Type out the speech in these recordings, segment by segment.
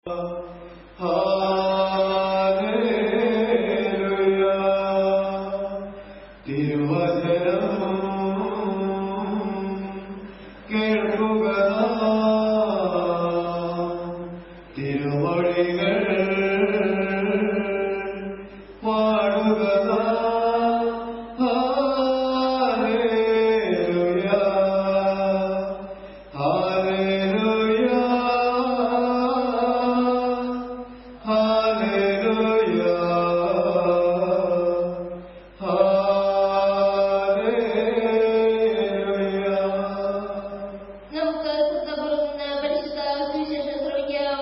നമുക്ക് ശ്രദ്ധപൂർവ്വം പരിശുദ്ധ സുവിശേഷം ശ്രമിക്കാം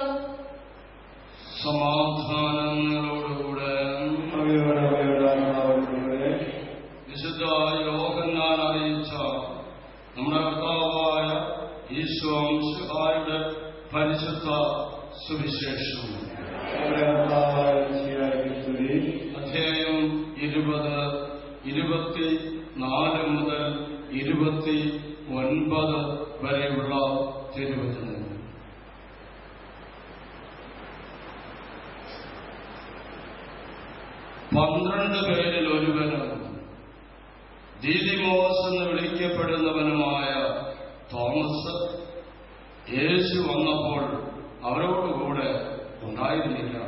സമാധാനങ്ങളോടുകൂടെ വിശുദ്ധ യോഹന്നാൻ അറിയിച്ച നമ്മുടെ കർത്താവായ ഈശോ ശിഹായുടെ പരിശുദ്ധ സുവിശേഷം അധ്യായം ഇരുപത് ഇരുപത്തി നാല് മുതൽ ഇരുപത്തി ഒൻപത് വരെയുള്ള തിരുവചനങ്ങൾ പന്ത്രണ്ട് പേരിൽ ഒരുവനും ദീദിമോസ് എന്ന് വിളിക്കപ്പെടുന്നവനുമായ തോമസ് യേശു വന്നപ്പോൾ അവരോടുകൂടെ ഉണ്ടായിരുന്നില്ല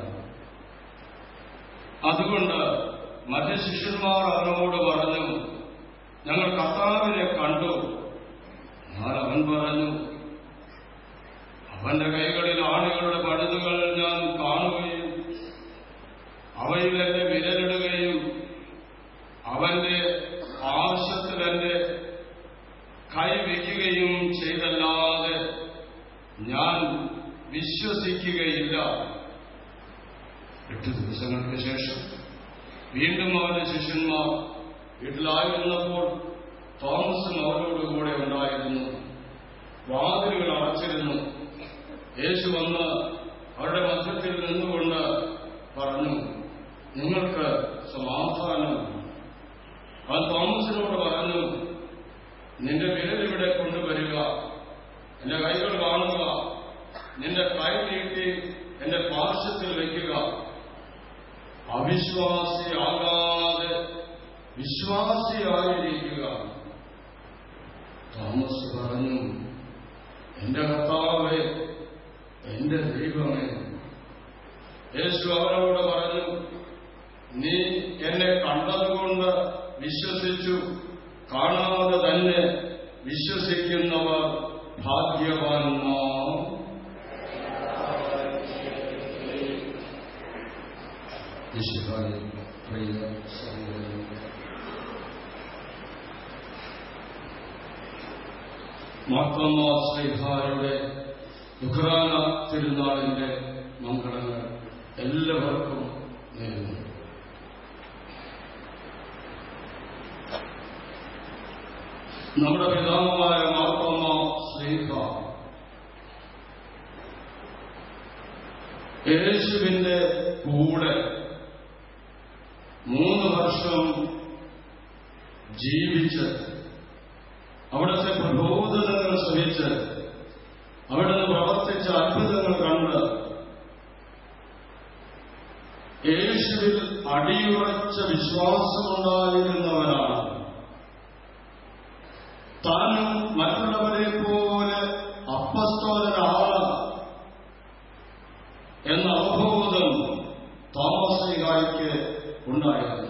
അതുകൊണ്ട് മറ്റ് ശിഷ്യന്മാർ അവനോട് പറഞ്ഞു ഞങ്ങൾ കർത്താവിനെ കണ്ടു എന്നാൽ അവൻ പറഞ്ഞു അവന്റെ കൈകളിൽ ആണികളുടെ പഴുതുകൾ ഞാൻ കാണുകയും അവയിൽ എന്റെ വിരലിടുകയും അവന്റെ ആവശ്യത്തിൽ എന്റെ കൈ വയ്ക്കുകയും ചെയ്തല്ലാതെ ഞാൻ വിശ്വസിക്കുകയില്ല എട്ട് ദിവസങ്ങൾക്ക് ശേഷം വീണ്ടും അവന്റെ ശിഷ്യന്മാർ വീട്ടിലായിരുന്നപ്പോൾ തോമസും അവരോട് കൂടെ ഉണ്ടായിരുന്നു വാതിലുകൾ അടച്ചിരുന്നു യേശു വന്ന് അവരുടെ മധ്യത്തിൽ നിന്നുകൊണ്ട് പറഞ്ഞു നിങ്ങൾക്ക് സമാധാനം അവൻ തോമസിനോട് പറഞ്ഞു നിന്റെ വിരൽ ഇവിടെ കൊണ്ടുവരിക എന്റെ കൈകൾ കാണുക നിന്റെ കൈ നീട്ടി എന്റെ പാർശ്വത്തിൽ വയ്ക്കുക അവിശ്വാസിയാകാതെ വിശ്വാസിയായിരിക്കുക തോമസ് പറഞ്ഞു എന്റെ കർത്താവേ എന്റെ ദൈവമേ യേശു അവരോട് പറഞ്ഞു നീ എന്നെ കണ്ടതുകൊണ്ട് വിശ്വസിച്ചു കാണാതെ തന്നെ വിശ്വസിക്കുന്നവർ ഭാഗ്യവാന്മാർ വിശുദ്ധായ പ്രിയ സഹോദരങ്ങളെ മാർത്തോമ ശ്രീഹാരുടെ ദുഃഖാന തിരുനാളിന്റെ മംഗളങ്ങൾ എല്ലാവർക്കും നേരുന്നു നമ്മുടെ പിതാവായ മാർത്തോമ ശ്രീഹ യേശുവിന്റെ കൂടെ മൂന്ന് വർഷം ജീവിച്ച് അവിടുത്തെ പ്രബോധനങ്ങൾ ശ്രമിച്ച് അവിടുന്ന് പ്രവർത്തിച്ച അത്ഭുതങ്ങൾ കണ്ട് യേശുവിൽ അടിയുറച്ച വിശ്വാസമുണ്ടായിരുന്നവരാണ് താനും മറ്റുള്ളവരെ പോലെ അപ്പസ്തോലനാണ് എന്ന അവബോധം തോമസികായ്ക്ക് ഉണ്ടായിരുന്നു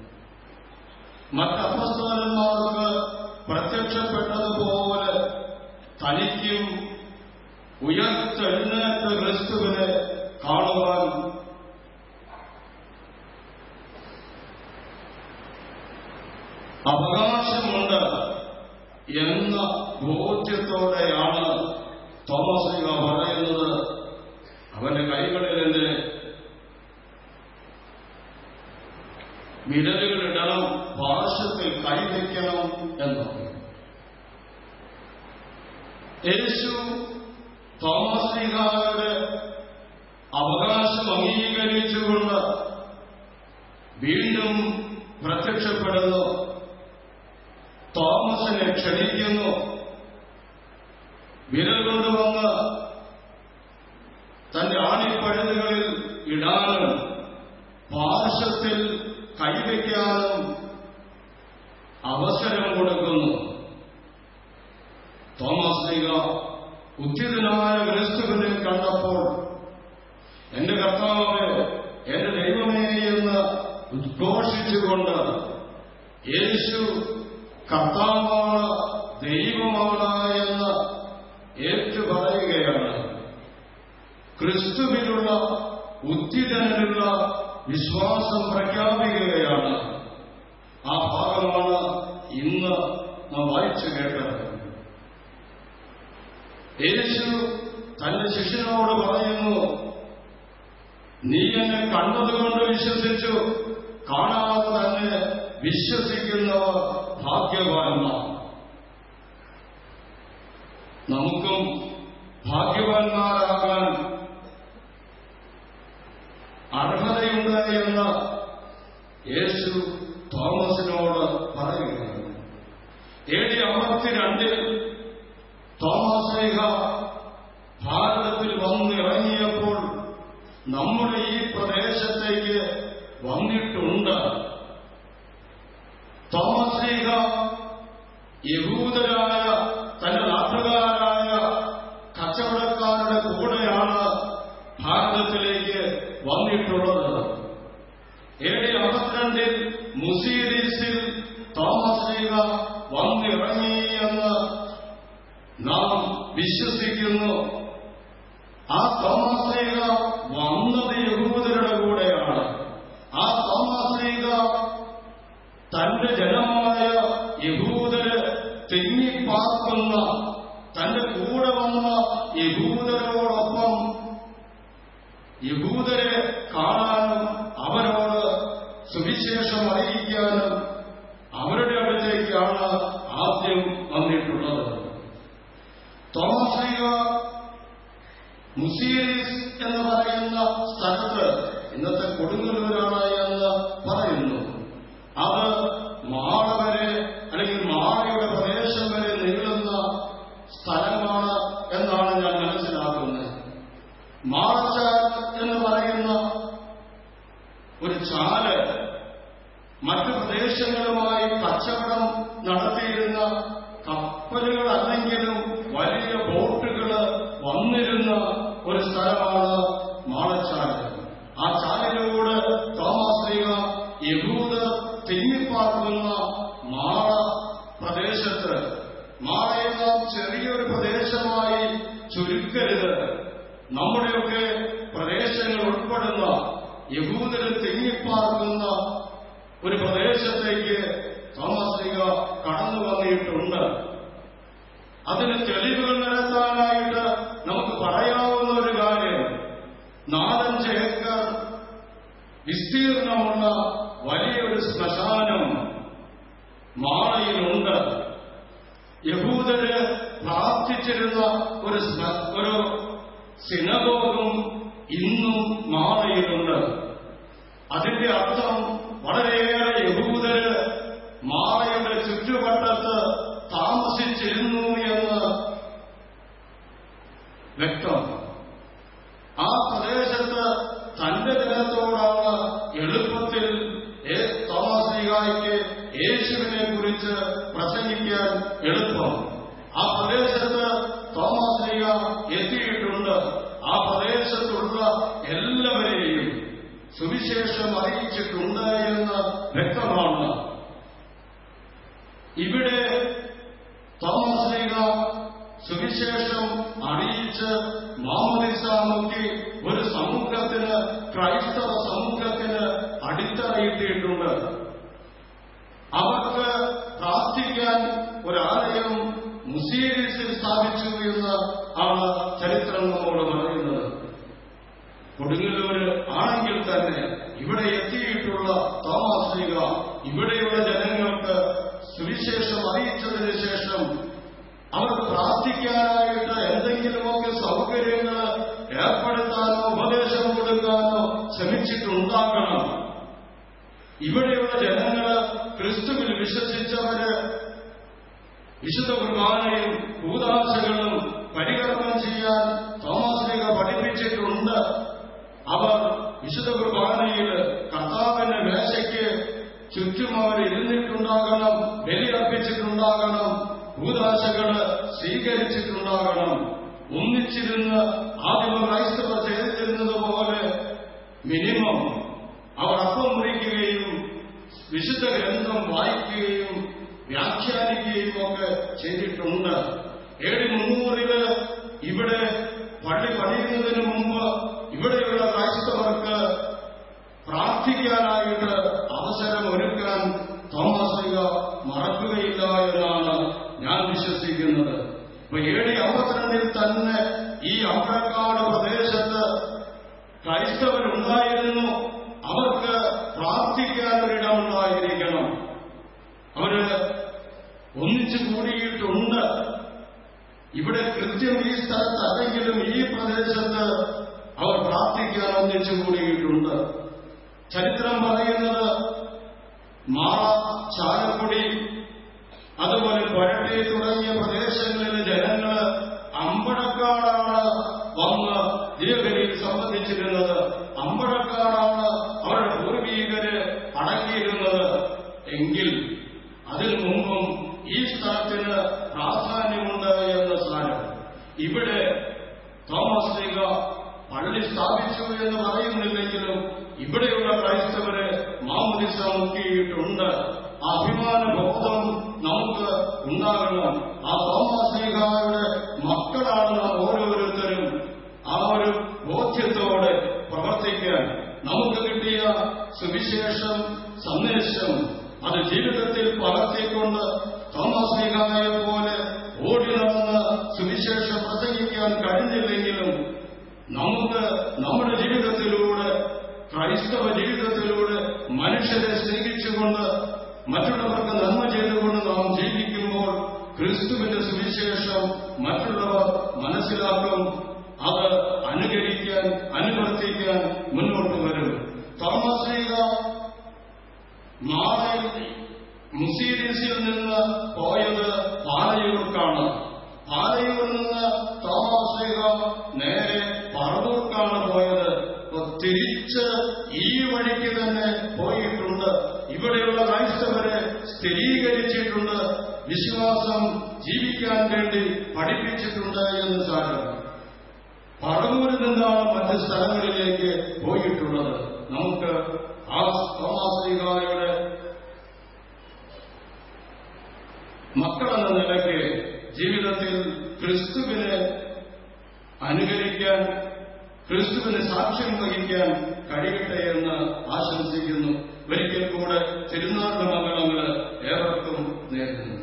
മറ്റപ്പസ്തോലന്മാർക്ക് പ്രത്യക്ഷപ്പെട്ടതുപോലെ തനിക്കും ഉയർത്തെഴുന്നേറ്റ ക്രിസ്തുവിനെ കാണുവാൻ അവകാശമുണ്ട് എന്ന ബോധ്യത്തോടെയാണ് തോമസ് ലീഗ പറയുന്നത് അവന്റെ കൈകളിൽ എന്റെ വിരലുകൾ ഇടണം പാർശ്വത്തിൽ കൈവയ്ക്കണം എന്നാണ് യേശു തോമസ് ലീഗായുടെ അവകാശം അംഗീകരിച്ചുകൊണ്ട് വീണ്ടും പ്രത്യക്ഷപ്പെടുന്നു തോമസിനെ ക്ഷണിക്കുന്നു വിരൽ കൊണ്ടുവന്ന് തന്റെ ആണിപ്പ ഇടാനും പാർശ്വത്തിൽ കൈവയ്ക്കാനും അവസരം കൊടുക്കുന്നു തോമസ് ലീഗ ഉദ്ധിതനായ ക്രിസ്തുവിനെ കണ്ടപ്പോൾ എന്റെ കർത്താവ് എന്റെ ദൈവമേ എന്ന് ഉദ്ഘോഷിച്ചുകൊണ്ട് യേശു കർത്താവാണ് ദൈവമാണ് എന്ന് ഏറ്റുപറയുകയാണ് ക്രിസ്തുവിലുള്ള ഉദ്ധിതനിലുള്ള വിശ്വാസം പ്രഖ്യാപിക്കുകയാണ് ആ ഭാഗമാണ് ഇന്ന് നാം വായിച്ചു കേട്ടത് യേശു തന്റെ ശിഷ്യനോട് പറയുന്നു നീ എന്നെ കണ്ടതുകൊണ്ട് വിശ്വസിച്ചു കാണാതെ തന്നെ വിശ്വസിക്കുന്നവർ ഭാഗ്യവാന്മാർ നമുക്കും ഭാഗ്യവാന്മാരാകാൻ അർഹതയുണ്ട് എന്ന് യേശു തോമസിനോട് പറയുകയാണ് എ ഡി അമ്പത്തിരണ്ടിൽ തോമസ് ലേഖ ഭാരതത്തിൽ വന്നിറങ്ങിയപ്പോൾ നമ്മുടെ ഈ പ്രദേശത്തേക്ക് വന്നിട്ടുണ്ട് തോമസ് ലീഗ യഹൂദരായ തന്റെ നാട്ടുകാരായ കച്ചവടക്കാരുടെ കൂടെയാണ് ഭാരതത്തിലേക്ക് വന്നിട്ടുള്ളത് എ ഡി അമ്പത്തിരണ്ടിൽ മുസീരീസിൽ തോമസ് ലീഗ വന്നിറങ്ങി എന്ന് നാം വിശ്വസിക്കുന്നു ആ തോമസ് ലീഗ വന്നത് യഹൂദരുടെ കൂടെയാണ് ആ തോമസ് ലീഗ തന്റെ ജനമായ യഹൂദര് തിങ്ങിപ്പാർക്കുന്ന തന്റെ കൂടെ വന്ന യഹൂദരോടൊപ്പം യഹൂദരെ കാണാനും അവരോട് സുവിശേഷം അറിയിക്കാനും അവരുടെ അടുത്തേക്കാണ് ആദ്യം വന്നിട്ടുള്ളത് തോമസ് ലീഗ മുസീരീസ് എന്ന് പറയുന്ന സ്ഥലത്ത് ഇന്നത്തെ കൊടുങ്ങല്ലൂരാണ് എന്ന് പറയുന്നു അത് മാള വരെ അല്ലെങ്കിൽ മാളയുടെ പ്രദേശം വരെ നീളുന്ന സ്ഥലമാണ് എന്നാണ് ഞാൻ മനസ്സിലാക്കുന്നത് മാളച്ചാൽ എന്ന് പറയുന്ന ഒരു ചാല് മറ്റു പ്രദേശങ്ങളുമായി കച്ചവടം നടത്തിയിരുന്ന കപ്പലുകളല്ലെങ്കിലും വലിയ ബോട്ടുകൾ വന്നിരുന്ന ഒരു സ്ഥലമാണ് മാളച്ചാല് ആ ചാലിലൂടെ തോമസ് ലീഗ യഹൂദ തിങ്ങിപ്പാർക്കുന്ന മാള പ്രദേശത്ത് മാളയെ നാം ചെറിയൊരു പ്രദേശമായി ചുരുക്കരുത് നമ്മുടെയൊക്കെ പ്രദേശങ്ങൾ ഉൾപ്പെടുന്ന യഹൂദര് തിങ്ങിപ്പാർക്കുന്ന ഒരു പ്രദേശത്തേക്ക് തോമസ് ലീഗ കടന്നു വന്നിട്ടുണ്ട് അതിന് തെളിവുകൾ നിരത്താനായിട്ട് നമുക്ക് പറയാവുന്ന ഒരു കാര്യം നാലഞ്ച് ഏക്കർ വിസ്തീർണമുള്ള വലിയൊരു ശ്മശാനം മാളയിലുണ്ട് യഹൂദര് പ്രാർത്ഥിച്ചിരുന്ന ഒരു സ്മ- ഒരു സിനഗോഗും ഇന്നും മാളയിലുണ്ട് അതിന്റെ അർത്ഥം വളരെയേറെ യഹൂദര് മാളയുടെ ചുറ്റുവട്ടത്ത് താമസിച്ചിരുന്നു എന്ന് വ്യക്തം ആ പ്രദേശത്ത് തന്റെ ജനത്തോടാണ് എളുപ്പത്തിൽ ഏ- തോമസ് ലീഗായ്ക്ക് യേശുവിനെ കുറിച്ച് പ്രസംഗിക്കാൻ എളുപ്പം ആ പ്രദേശത്ത് തോമസ് ലീഗ എത്തിയിട്ടുണ്ട് ആ പ്രദേശത്തുള്ള എല്ലാവരെയും സുവിശേഷം അറിയിച്ചിട്ടുണ്ട് എന്ന് വ്യക്തമാണ് ഇവിടെ തോമസ് ലീഗ സുവിശേഷം അറിയിച്ച് മാമോദിസ മുക്കി ഒരു സമൂഹത്തിന് ക്രൈസ്തവ സമൂഹത്തിന് അടിത്തറയിട്ടിട്ടുണ്ട് അവർക്ക് പ്രാർത്ഥിക്കാൻ ഒരാലയം മുസീരീസിൽ സ്ഥാപിച്ചു എന്ന് ആണ് ചരിത്രം നമ്മോട് പറയുന്നത് കൊടുങ്ങല്ലൂര് ആണെങ്കിൽ തന്നെ ഇവിടെ എത്തിയിട്ടുള്ള തോമസ് ലീഗ ഇവിടെയുള്ള ജനങ്ങൾക്ക് സുവിശേഷം അറിയിച്ചതിന് ശേഷം അവർക്ക് പ്രാർത്ഥിക്കാനായിട്ട് എന്തെങ്കിലുമൊക്കെ സൗകര്യങ്ങൾ ഏർപ്പെടുത്താനോ ഉപദേശം കൊടുക്കാനോ ശ്രമിച്ചിട്ടുണ്ടാകണം ഇവിടെയുള്ള ജനങ്ങള് ക്രിസ്തുവിൽ വിശ്വസിച്ചവര് വിശുദ്ധ കുർബാനയും ഭൂതാശകളും പരികർമ്മം ചെയ്യാൻ തോമസ് ലീഗ പഠിപ്പിച്ചിട്ടുണ്ട് അവർ വിശുദ്ധ കുർബാനയിൽ കർത്താവിന്റെ മേശയ്ക്ക് ചുറ്റും അവർ ഇരുന്നിട്ടുണ്ടാകണം ബലിയർപ്പിച്ചിട്ടുണ്ടാകണം ഭൂതാശകള് സ്വീകരിച്ചിട്ടുണ്ടാകണം ഒന്നിച്ചിരുന്ന് ആദിമ ക്രൈസ്തവർ ചെയ്തിരുന്നത് പോലെ മിനിമം അവർ അപ്പം മുറിക്കുകയും വിശുദ്ധ ഗ്രന്ഥം വായിക്കുകയും വ്യാഖ്യാനിക്കുകയും ഒക്കെ ചെയ്തിട്ടുണ്ട് ഏഴ് മുന്നൂറില് ഇവിടെ പള്ളി പണിയുന്നതിന് മുമ്പ് ഇവിടെയുള്ള ക്രൈസ്തവർക്ക് പ്രാർത്ഥിക്കാനായിട്ട് അവസരം ഒരുക്കാൻ തോമസിക മറക്കുകയില്ല എന്നാണ് ഞാൻ വിശ്വസിക്കുന്നത് ഇപ്പൊ ഏഴ് അമ്പത്തിരണ്ടിൽ തന്നെ ഈ അമ്പലക്കാട് പ്രദേശത്ത് ക്രൈസ്തവരുണ്ടായിരുന്നു അവർക്ക് പ്രാർത്ഥിക്കാൻ ഒരിടമുണ്ടായിരിക്കണം അവര് ഒന്നിച്ചു കൂടിയിട്ടുണ്ട് ഇവിടെ കൃത്യം ഈ സ്ഥലത്ത് അല്ലെങ്കിലും ഈ പ്രദേശത്ത് അവർ പ്രാർത്ഥിക്കാൻ ഒന്നിച്ചു കൂടിയിട്ടുണ്ട് ചരിത്രം പറയുന്നത് മാള ചാലക്കുടി അതുപോലെ പരട്ടി തുടങ്ങിയ പ്രദേശങ്ങളിലെ ജനങ്ങള് അമ്പടക്കാടാണ് വന്ന് ദീർഘനിയിൽ സംബന്ധിച്ചിരുന്നത് അമ്പടക്കാടാണ് അവരുടെ പൂർവീകര് അടങ്ങിയിരുന്നത് എങ്കിൽ അതിനു മുമ്പും ഈ സ്ഥലത്തിന് പ്രാധാന്യമുണ്ട് എന്ന സാരം ഇവിടെ തോമസ് ലീഗ പള്ളി സ്ഥാപിച്ചു എന്ന് പറയുന്നില്ലെങ്കിലും ഇവിടെയുള്ള ക്രൈസ്തവര് മാമുദിസ മുക്കിയിട്ടുണ്ട് ആ അഭിമാന ബോധം നമുക്ക് ഉണ്ടാകണം ആ തോമസ് ലീഗയുടെ മക്കളാണ് നാം ഓരോരുത്തരും ആ ഒരു ബോധ്യത്തോടെ പ്രവർത്തിക്കാൻ നമുക്ക് കിട്ടിയ സുവിശേഷം സന്ദേശം അത് ജീവിതത്തിൽ പകർത്തിക്കൊണ്ട് തോമസ് ലീഗായെ പോലെ ഓടി നടന്ന് സുവിശേഷം പ്രസംഗിക്കാൻ കഴിഞ്ഞില്ലെങ്കിലും നമുക്ക് നമ്മുടെ ജീവിതത്തിലൂടെ ക്രൈസ്തവ ജീവിതത്തിലൂടെ മനുഷ്യരെ സ്നേഹിച്ചുകൊണ്ട് മറ്റുള്ളവർക്ക് നന്മ ചെയ്തുകൊണ്ട് നാം ജീവിക്കുമ്പോൾ ക്രിസ്തുവിന്റെ സുവിശേഷം മറ്റുള്ളവർ മനസ്സിലാക്കും അത് അനുകരിക്കാൻ അനുവർത്തിക്കാൻ മുന്നോട്ട് വരും തോമസ് ലീഗ മാറയിൽ മുസീരീസിൽ നിന്ന് പോയത് പാലയൂർക്കാണ് പാലയൂരിൽ നിന്ന് തോമസ് ലീഗ നേരെ പറവൂർക്കാണ് പോയത് അപ്പൊ തിരിച്ച് ഈ വഴിക്ക് തന്നെ പോയിട്ടുണ്ട് ഇവിടെയുള്ള ക്രൈസ്തവരെ സ്ഥിരീകരിച്ചിട്ടുണ്ട് വിശ്വാസം ജീവിക്കാൻ വേണ്ടി പഠിപ്പിച്ചിട്ടുണ്ട് എന്ന് സാരം പറവൂരിൽ നിന്നാണ് മറ്റ് സ്ഥലങ്ങളിലേക്ക് പോയിട്ടുള്ളത് നമുക്ക് ആ തോമാശ്രീകാരുടെ മക്കളെന്ന നിലയ്ക്ക് ജീവിതത്തിൽ ക്രിസ്തുവിനെ അനുകരിക്കാൻ ക്രിസ്തുവിന് സാക്ഷ്യം വഹിക്കാൻ കഴിയട്ടെ എന്ന് ആശംസിക്കുന്നു ഒരിക്കൽ കൂടെ തിരുനാളിന്റെ മംഗളങ്ങള് ഏവർക്കും നേരുന്നു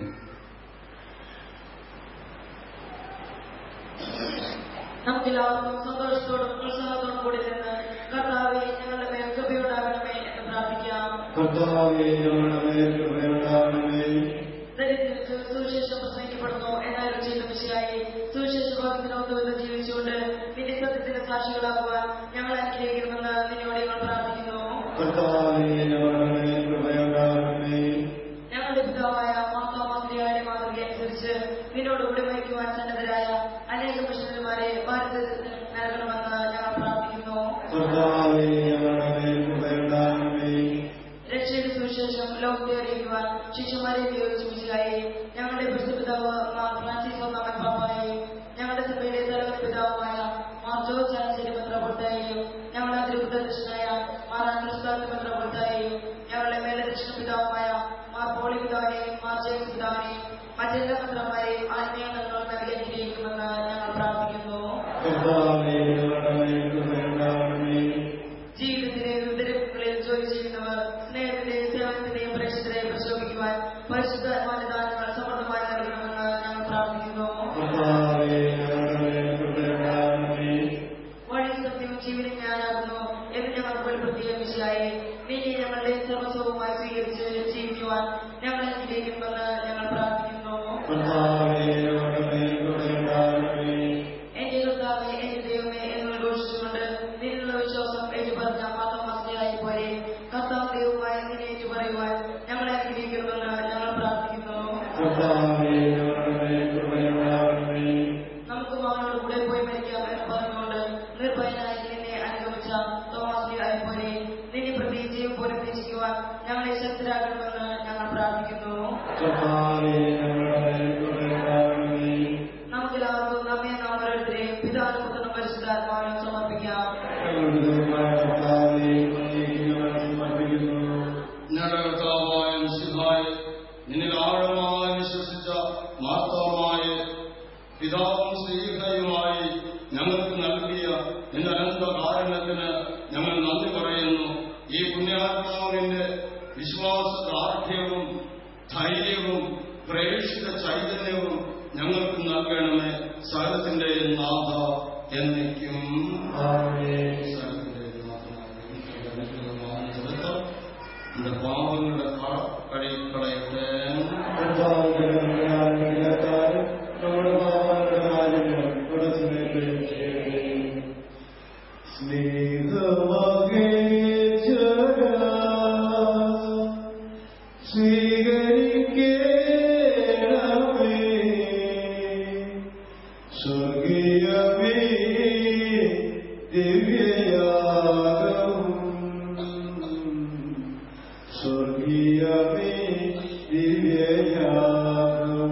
നമുക്കെല്ലാവർക്കും സന്തോഷത്തോടും ഉത്സാഹത്തോടും കൂടി നിന്ന് കർത്താവെ ഞങ്ങളുടെ മേൽ കൃപയുണ്ടാകണമേ എന്ന് പ്രാർത്ഥിക്കാം കർത്താവേ ഞങ്ങളുടെ മേൽ കൃപയുണ്ടാകണമേ ദരിദ്രർക്ക് സുവിശേഷം പ്രസംഗിക്കപ്പെടുന്നു എന്നാൽ ചെയ്ത മിശയായി സുവിശേഷ ഭാഗത്തിനൊത്തുവിധം ജീവിച്ചുകൊണ്ട് നിന്റെ സത്യത്തിന് സാക്ഷികളാകുവാൻ ഞങ്ങൾ അനുഗ്രഹിക്കണമെന്ന് നിന്നോട് ഞങ്ങൾ പ്രാർത്ഥിക്കുന്നു കർത്താവേ ഞങ്ങളുടെ മേൽ കൃപയുണ്ടാകണമേ ഞങ്ങളുടെ പിതാവായ മാതാമാതിരിയായ മാതൃക അനുസരിച്ച് നിന്നോട് കൂടി മരിക്കുവാൻ സന്നദ്ധരായ അനേക മിഷണറിമാരെ ഭാരതത്തിന് നൽകണമെന്ന് ഞങ്ങൾ പ്രാർത്ഥിക്കുന്നു കർത്താവേ ഞങ്ങളുടെ മേൽ കൃപയുണ്ടാകണമേ രക്ഷയുടെ സുവിശേഷം ലോകത്തെ അറിയിക്കുവാൻ ശിശുമാരെ നിയോഗിച്ചു മിശിലായി ഞങ്ങളുടെ പിതാവ് മാർ ഫ്രാൻസിസ് ഒന്നാമൻ പാപ്പായെയും ഞങ്ങളുടെ സഭയുടെ തലവൻ പിതാവുമായ മാർ ജോർജ് ആനശ്ശേരി മെത്രാപൊളിത്തായെയും ഞങ്ങളുടെ അതിരുപുത്രദക്ഷിണായ മാർ ആൻഡ്രസ്കാർക്ക് മെത്രാപൊളിത്തായെയും ഞങ്ങളുടെ മേലദക്ഷിണ പിതാവുമായ മാർ പോളി പിതാവിനെയും മാർ ജെയിംസ് പിതാവിനെയും മറ്റെല്ലാ മെത്രന്മാരെയും ആത്മീയ നന്മകൾ നൽകി അനുഗ്രഹിക്കുമെന്ന് ഞങ്ങൾ പ്രാർത്ഥിക്കുന്നു കർത്താവേ ഞങ്ങളുടെ മേൽ കൃപയുണ്ടാകണമേ ജീവിതത്തിലെ വിവിധങ്ങളിൽ ജോലി ചെയ്യുന്നവർ സ്നേഹത്തിന്റെയും സേവനത്തിന്റെയും പ്രേക്ഷകരെ പ്രശോഭിക്കുവാൻ പരിശുദ്ധ അനുമാനദാനങ്ങൾ സമൃദ്ധമായി നൽകണമെന്ന് ഞങ്ങൾ പ്രാർത്ഥിക്കുന്നു കർത്താവേ ഞങ്ങളുടെ മേൽ കൃപയുണ്ടാകണമേ വഴി സത്യവും ജീവനും ഞാനാകുന്നു എന്ന് ഞങ്ങൾക്ക് വെളിപ്പെടുത്തിയ വിഷയായി നീ ഞങ്ങളുടെ സർവസ്വവുമായി സ്വീകരിച്ച് ജീവിക്കുവാൻ ഞങ്ങൾ അനുഗ്രഹിക്കുമെന്ന് ഞങ്ങൾ പ്രാർത്ഥിക്കുന്നു കർത്താവേ ഞങ്ങളുടെ മേൽ കൃപയുണ്ടാകണമേ എന്റെ കർത്താവെ എന്റെ ദൈവമേ എന്ന് ഘോഷിച്ചുകൊണ്ട് നിന്നുള്ള വിശ്വാസം ഏറ്റുപറഞ്ഞ മാതമാസയായി പോലെ കർത്താവ് ദൈവമായി നിന്നെ ഏറ്റുപറയുവാൻ ഞങ്ങളെ അനുഗ്രഹിക്കണമെന്ന് ഞങ്ങൾ പ്രാർത്ഥിക്കുന്നു കർത്താവേ ഞങ്ങളുടെ മേൽ കൃപയുണ്ടാകണമേ നമുക്ക് മകനോട് കൂടെ പോയി മരിക്കാം എന്ന് പറഞ്ഞുകൊണ്ട് നിർഭയനായി നിന്നെ അനുഗമിച്ച തോമാസിയായ ഞങ്ങളെ ശക്തരാക്കണമെന്ന് ഞങ്ങൾ പ്രാർത്ഥിക്കുന്നു കർത്താവേ ഞങ്ങളുടെ മേൽ കൃപയുണ്ടാകണമേ നമുക്കെല്ലാവർക്കും നമ്മെ നാം ഓരോരുത്തരെയും പിതാവിനും പുത്രനും പരിശുദ്ധാത്മാവിനും സമർപ്പിക്കാം ഞങ്ങളുടെ ദൈവമായ കർത്താവേ അങ്ങേക്ക് ഞങ്ങൾ സമർപ്പിക്കുന്നു ഞങ്ങളുടെ കർത്താവായ മിശിഹായെ നിന്നിൽ ആഴമായി വിശ്വസിച്ച മാർത്തവമായ പിതാവും സ്നേഹിതയുമായി ഞങ്ങൾക്ക് നൽകിയ നിന്റെ അനന്ത കാരണത്തിന് ഞങ്ങൾ നന്ദി പറയുന്നു ഈ പുണ്യാത്മാവിന്റെ വിശ്വാസ ദാർഢ്യവും ധൈര്യവും പ്രേക്ഷിത ചൈതന്യവും ഞങ്ങൾക്ക് നൽകണമേ സകലത്തിന്റെ നാഥ എന്നേക്കും ആമേൻ സകലത്തിന്റെ നാഥനായ ദൈവത്തിന്റെ ചെറുത്തം എന്റെ പാപങ്ങളുടെ കട കഴിക്കളയട്ടെ കർത്താവേ ഞങ്ങളുടെ നമ്മുടെ പാപങ്ങളുടെ കാര്യങ്ങളും തുടച്ചുനീക്കുകയും ചെയ്യട്ടെ സ്നേഹമകേശ്വര സ്വീകരിക്കേണമേ സ്വർഗീയമേ ദിവ്യയാഗം സ്വർഗീയമേ ദിവ്യയാഗം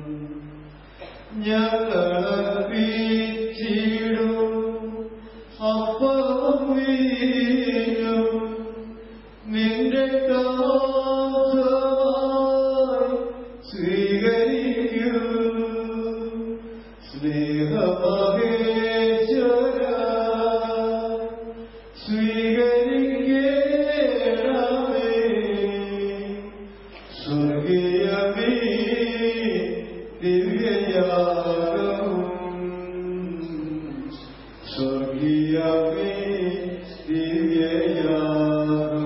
ഞങ്ങളർപ്പിച്ചിടും അപ്പവും വീഞ്ഞും നിന്റെ കാന്തമായി സ്വീകരിക്കൂ സ്നേഹമഹേശ്വര സ്വീകരിക്കേണമേ സ്വർഗീയമേ ദിവ്യയാഗം സ്വർഗീയമേ ദിവ്യയാഗം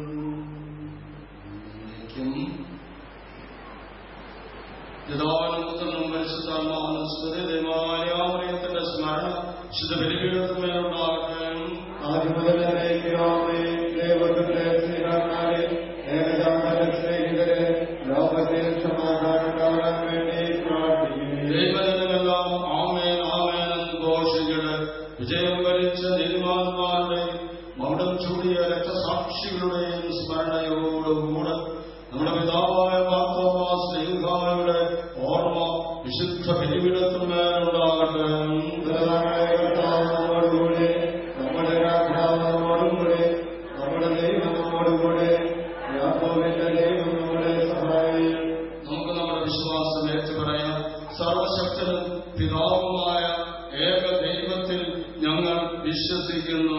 പിതാവിനും പരിശുദ്ധാത്മാവിനും സ്തുതിമാര്യാമറിയത്തിന്റെ സ്മരണ ശുദ്ധ ബലിപീഠത്തിന്മേലുണ്ടാകട്ടെ ആദ്യം മുതൽ എന്നേക്കുമാമേ. ദൈവത്തിന്റെ സ്നേഹത്താലെ ഏകജാതന്റെ സ്നേഹിതരെ ലോകത്തിൽ സമാധാനം ഉണ്ടാകാൻ വേണ്ടി പ്രാർത്ഥിക്കുന്നു ദൈവജനമെല്ലാം ആമേൻ ആമേൻ എന്ന് ഘോഷിക്കട്ടെ വിജയം വരിച്ച നീതിമാന്മാരുടെ മൗഢം ചൂടിയ രക്തസാക്ഷികളുടെയും സ്മരണയോടുകൂടെ നമ്മുടെ പിതാവായ മാർത്തോമാ സ്നേഹായുടെ ഓർമ്മ വിശുദ്ധ ബലിപീഠത്തിന്മേലുണ്ടാകട്ടെ ഉത്തരവാനായ കർത്താവ് നമ്മോടുകൂടെ, നമ്മുടെ രാജാവ് നമ്മോടുകൂടെ, നമ്മുടെ ദൈവം നമ്മോടുകൂടെ, യാക്കോബിന്റെ ദൈവം നമ്മുടെ സഹായം നമുക്ക് നമ്മുടെ വിശ്വാസം ഏറ്റു പറയാം സർവശക്തനും പിതാവുമായ ഏക ദൈവത്തിൽ ഞങ്ങൾ വിശ്വസിക്കുന്നു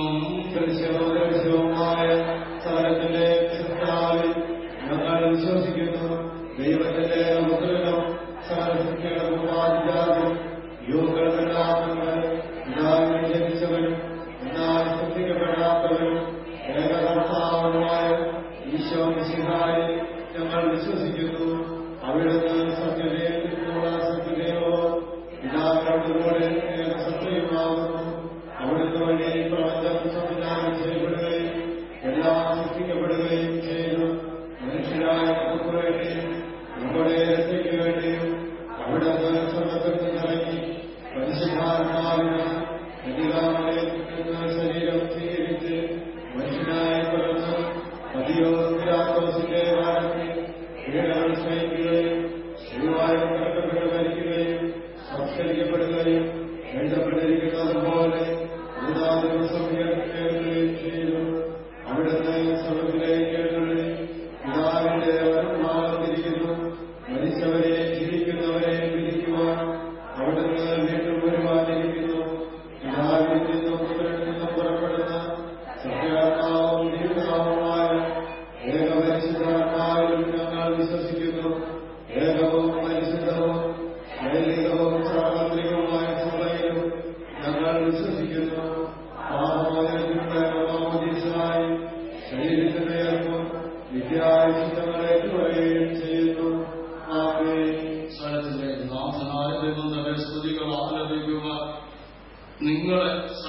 ദൃശ്യവുമായ സ്ഥലത്തിന്റെ സൃഷ്ടാവിൽ ഞങ്ങൾ വിശ്വസിക്കുന്നു ദൈവത്തിന്റെ പുത്രനും സകലസൃഷ്ടിയുടെ പൂർവാധികാരം യുവകൾക്കെല്ലാമെന്ന് പിതാവിനെ ജനിച്ചവനും എന്നാൽ സൃഷ്ടിക്കപ്പെടാത്തവനും ഏകകർത്താവുമായ ഈശോ മിശിഹായി ഞങ്ങൾ വിശ്വസിക്കുന്നു അവിടുന്ന് സത്യദേവത്തിനുള്ള സത്യദേവോ പിതാവിനോടുകൂടെ ഏക സത്യമാകുന്നു അവിടുന്ന് വഴി പ്രപഞ്ചം സംവിധാനം ചെയ്യപ്പെടുകയും എല്ലാം സൃഷ്ടിക്കപ്പെടുകയും ചെയ്തു മനുഷ്യരായ നമുക്ക് വേണ്ടിയും നമ്മുടെ രക്ഷയ്ക്ക് വേണ്ടിയും അവിടുന്ന് സ്വർഗത്തിൽ നിന്നിറങ്ങി പരിശുദ്ധാത്മാവിന് കന്യകാമലയിൽ നിന്ന് ശരീരം സ്വീകരിച്ച് മനുഷ്യനായി പിറന്ന് പതിയോ പിലാത്തോസിന്റെ കാലത്ത് പീഡകൾ സഹിക്കുകയും ശരിവായും കടക്കപ്പെട്ട് മരിക്കുകയും സംസ്കരിക്കപ്പെടുകയും എഴുതപ്പെട്ടിരിക്കുന്നത് പോലെ മൂന്നാം ദിവസം ഉയർത്തേൽക്കുകയും ചെയ്തു അവിടുന്ന് സ്വർഗത്തിലേക്ക് എഴുന്നള്ളി പിതാവിന്റെ വരുമാനത്തിരിക്കുന്നു മരിച്ചവരെ ജീവിക്കുന്നവരെ വിധിക്കുവാൻ അവിടുന്ന് വീണ്ടും വരുവാനിരിക്കുന്നു പിതാവിൽ നിന്നും പുത്രനിൽ നിന്നും പുറപ്പെടുന്ന സത്യാത്മാവും ദീർഘനാവുമായ ഏകപരിശുദ്ധാത്മാവിലും ഞങ്ങൾ വിശ്വസിക്കുന്നു ഏകവും പരിശുദ്ധവും ദൈവികവും സാർവത്രികവുമായ സഭയിലും ഞങ്ങൾ വിശ്വസിക്കുന്നു പാപമോചനത്തിനായി ശരീരത്തിന്റെ ഏർപ്പും വിദ്യാവിശുദ്ധങ്ങളെ പറയുകയും ചെയ്യുന്നു ആമേ സ്ഥലത്തിന്റെ നാഥനായ ദൈവം തന്നെ സ്തുതികൾ ആലപിക്കുക നിങ്ങളെ